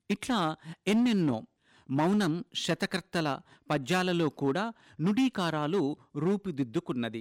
ఇట్లా ఎన్నెన్నో మౌనం శతకర్తల పద్యాలలో కూడా నుడీకారాలు రూపుదిద్దుకున్నది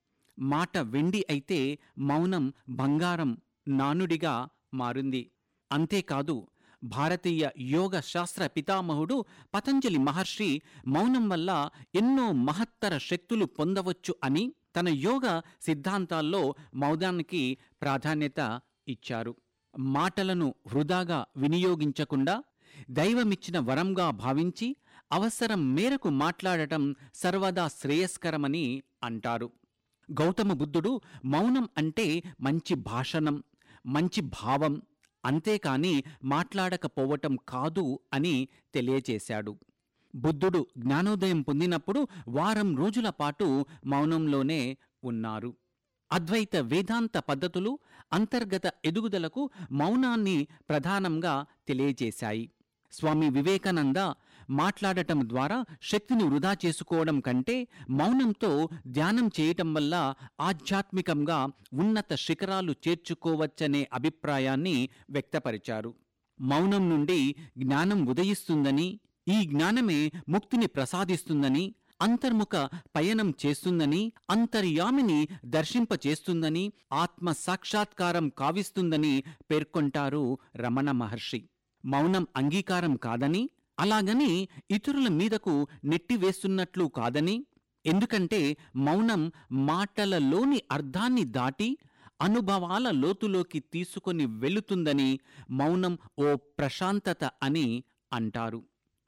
మాట వెండి అయితే మౌనం బంగారం నానుడిగా మారింది అంతేకాదు భారతీయ యోగ శాస్త్ర పితామహుడు పతంజలి మహర్షి మౌనం వల్ల ఎన్నో మహత్తర శక్తులు పొందవచ్చు అని తన యోగ సిద్ధాంతాల్లో మౌనానికి ప్రాధాన్యత ఇచ్చారు మాటలను వృధాగా వినియోగించకుండా దైవమిచ్చిన వరంగా భావించి అవసరం మేరకు మాట్లాడటం సర్వదా శ్రేయస్కరమని అంటారు గౌతమ బుద్ధుడు మౌనం అంటే మంచి భాషణం మంచి భావం అంతేకాని మాట్లాడకపోవటం కాదు అని తెలియచేశాడు బుద్ధుడు జ్ఞానోదయం పొందినప్పుడు వారం రోజుల పాటు మౌనంలోనే ఉన్నారు అద్వైత వేదాంత పద్ధతులు అంతర్గత ఎదుగుదలకు మౌనాన్ని ప్రధానంగా తెలియజేశాయి స్వామి వివేకానంద మాట్లాడటం ద్వారా శక్తిని వృధా చేసుకోవడం కంటే మౌనంతో ధ్యానం చేయటం వల్ల ఆధ్యాత్మికంగా ఉన్నత శిఖరాలు చేర్చుకోవచ్చనే అభిప్రాయాన్ని వ్యక్తపరిచారు మౌనం నుండి జ్ఞానం ఉదయిస్తుందని ఈ జ్ఞానమే ముక్తిని ప్రసాదిస్తుందని అంతర్ముఖ పయనం చేస్తుందని అంతర్యామిని దర్శింపచేస్తుందని ఆత్మ సాక్షాత్కారం కావిస్తుందని పేర్కొంటారు రమణ మహర్షి మౌనం అంగీకారం కాదని అలాగని ఇతరుల మీదకు నెట్టివేస్తున్నట్లు కాదని ఎందుకంటే మౌనం మాటలలోని అర్థాన్ని దాటి అనుభవాల లోతులోకి తీసుకొని వెళుతుందని మౌనం ఓ ప్రశాంతత అని అంటారు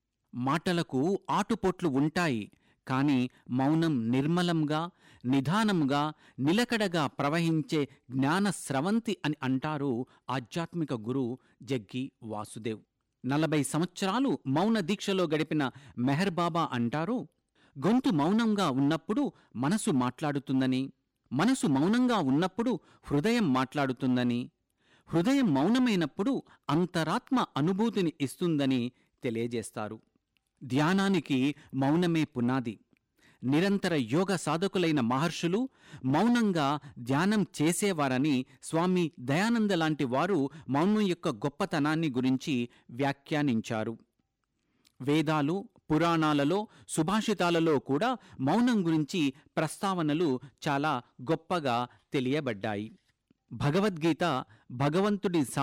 మాటలకు ఆటుపోట్లు ఉంటాయి కాని మౌనం నిర్మలంగా నిదానంగా నిలకడగా ప్రవహించే జ్ఞాన స్రవంతి అని అంటారు ఆధ్యాత్మిక గురు జగ్గి వాసుదేవ్ నలభై సంవత్సరాలు మౌన దీక్షలో గడిపిన మెహర్ బాబా అంటారు గొంతు మౌనంగా ఉన్నప్పుడు మనసు మాట్లాడుతుందని మనసు మౌనంగా ఉన్నప్పుడు హృదయం మాట్లాడుతుందని హృదయం మౌనమైనప్పుడు అంతరాత్మ అనుభూతిని ఇస్తుందని తెలియజేస్తారు ధ్యానానికి మౌనమే పునాది నిరంతర యోగ సాధకులైన మహర్షులు మౌనంగా ధ్యానం చేసేవారని స్వామి దయానంద లాంటి వారు మౌనం యొక్క గొప్పతనాన్ని గురించి వ్యాఖ్యానించారు వేదాలు పురాణాలలో సుభాషితాలలో కూడా మౌనం గురించి ప్రస్తావనలు చాలా గొప్పగా తెలియబడ్డాయి భగవద్గీత భగవంతుడి